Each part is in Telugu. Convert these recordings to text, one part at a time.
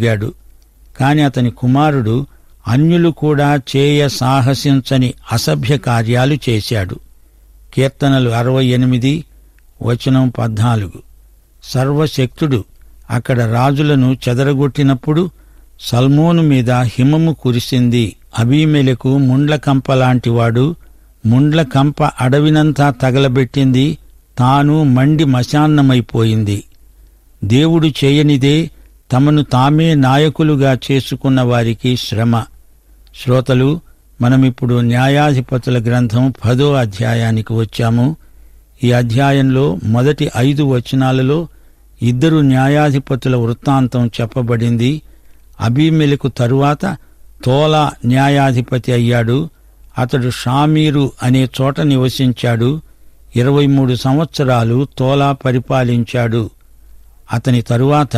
ఎదిగాడు కాని అతని కుమారుడు అన్యులు కూడా చేయ సాహసించని అసభ్య కార్యాలు చేశాడు కీర్తనలు అరవై ఎనిమిది వచనం పద్నాలుగు సర్వశక్తుడు అక్కడ రాజులను చెదరగొట్టినప్పుడు సల్మోను మీద హిమము కురిసింది అబీమెలకు ముండ్ల కంప లాంటివాడు ముండ్ల కంప అడవినంతా తగలబెట్టింది తాను మండి మశాన్నమైపోయింది దేవుడు చేయనిదే తమను తామే నాయకులుగా చేసుకున్న వారికి శ్రమ శ్రోతలు మనమిప్పుడు న్యాయాధిపతుల గ్రంథం పదో అధ్యాయానికి వచ్చాము ఈ అధ్యాయంలో మొదటి ఐదు వచనాలలో ఇద్దరు న్యాయాధిపతుల వృత్తాంతం చెప్పబడింది అబీమెలకు తరువాత తోలా న్యాయాధిపతి అయ్యాడు అతడు షామీరు అనే చోట నివసించాడు ఇరవై మూడు సంవత్సరాలు తోలా పరిపాలించాడు అతని తరువాత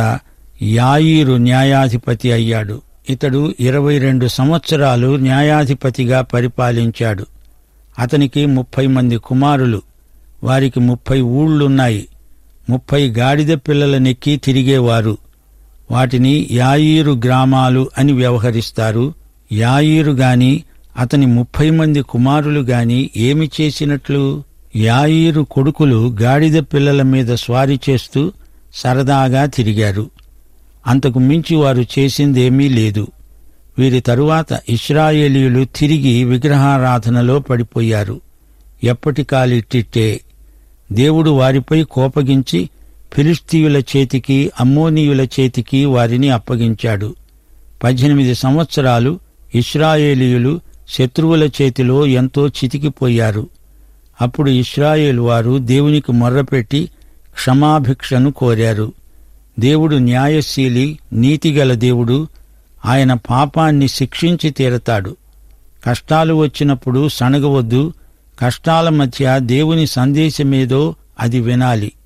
యాయీరు న్యాయాధిపతి అయ్యాడు ఇతడు ఇరవై రెండు సంవత్సరాలు న్యాయాధిపతిగా పరిపాలించాడు అతనికి ముప్పై మంది కుమారులు వారికి ముప్పై ఊళ్ళున్నాయి ముప్పై గాడిద పిల్లలనెక్కి తిరిగేవారు వాటిని యాయీరు గ్రామాలు అని వ్యవహరిస్తారు యాయీరు గాని అతని ముప్పై మంది కుమారులు గాని ఏమి చేసినట్లు యాయీరు కొడుకులు గాడిద పిల్లల మీద స్వారీ చేస్తూ సరదాగా తిరిగారు అంతకు మించి వారు చేసిందేమీ లేదు వీరి తరువాత ఇస్రాయేలీయులు తిరిగి విగ్రహారాధనలో పడిపోయారు ఎప్పటికాలిట్టిట్టే దేవుడు వారిపై కోపగించి ఫిలిస్తీయుల చేతికి అమ్మోనీయుల చేతికి వారిని అప్పగించాడు పద్దెనిమిది సంవత్సరాలు ఇస్రాయేలీయులు శత్రువుల చేతిలో ఎంతో చితికిపోయారు అప్పుడు ఇస్రాయేలు వారు దేవునికి మొర్రపెట్టి క్షమాభిక్షను కోరారు దేవుడు న్యాయశీలి నీతిగల దేవుడు ఆయన పాపాన్ని శిక్షించి తీరతాడు కష్టాలు వచ్చినప్పుడు సణగవద్దు కష్టాల మధ్య దేవుని సందేశమేదో అది వినాలి